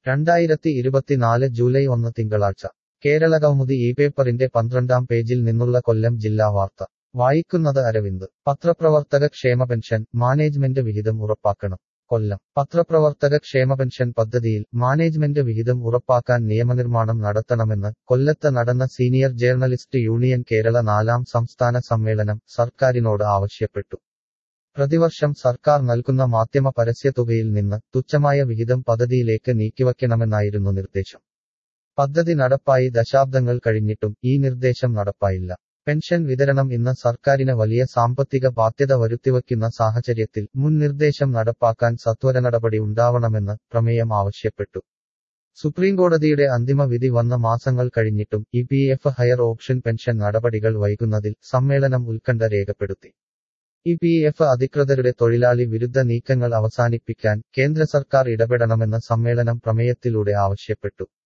രണ്ടായിരത്തി ഇരുപത്തിനാല് ജൂലൈ ഒന്ന് തിങ്കളാഴ്ച കേരളകൗമുദി ഈ പേപ്പറിന്റെ പന്ത്രണ്ടാം പേജിൽ നിന്നുള്ള കൊല്ലം ജില്ലാ വാർത്ത വായിക്കുന്നത് അരവിന്ദ് പത്രപ്രവർത്തക ക്ഷേമ പെൻഷൻ മാനേജ്മെന്റ് വിഹിതം ഉറപ്പാക്കണം കൊല്ലം പത്രപ്രവർത്തക ക്ഷേമ പെൻഷൻ പദ്ധതിയിൽ മാനേജ്മെന്റ് വിഹിതം ഉറപ്പാക്കാൻ നിയമനിർമ്മാണം നടത്തണമെന്ന് കൊല്ലത്ത് നടന്ന സീനിയർ ജേർണലിസ്റ്റ് യൂണിയൻ കേരള നാലാം സംസ്ഥാന സമ്മേളനം സർക്കാരിനോട് ആവശ്യപ്പെട്ടു പ്രതിവർഷം സർക്കാർ നൽകുന്ന മാധ്യമ പരസ്യത്തുകയിൽ നിന്ന് തുച്ഛമായ വിഹിതം പദ്ധതിയിലേക്ക് നീക്കിവയ്ക്കണമെന്നായിരുന്നു നിർദ്ദേശം പദ്ധതി നടപ്പായി ദശാബ്ദങ്ങൾ കഴിഞ്ഞിട്ടും ഈ നിർദ്ദേശം നടപ്പായില്ല പെൻഷൻ വിതരണം ഇന്ന് സർക്കാരിന് വലിയ സാമ്പത്തിക ബാധ്യത വരുത്തിവയ്ക്കുന്ന സാഹചര്യത്തിൽ മുൻ നിർദ്ദേശം നടപ്പാക്കാൻ സത്വര നടപടി ഉണ്ടാവണമെന്ന് പ്രമേയം ആവശ്യപ്പെട്ടു സുപ്രീംകോടതിയുടെ അന്തിമ വിധി വന്ന മാസങ്ങൾ കഴിഞ്ഞിട്ടും E P F higher option pension നടപടികൾ വൈകുന്നതിൽ സമ്മേളനം ഉത്കണ്ഠ രേഖപ്പെടുത്തി ഇ പി എഫ് അധികൃതരുടെ തൊഴിലാളി വിരുദ്ധ നീക്കങ്ങൾ അവസാനിപ്പിക്കാൻ കേന്ദ്ര സർക്കാർ ഇടപെടണമെന്ന് സമ്മേളനം പ്രമേയത്തിലൂടെ ആവശ്യപ്പെട്ടു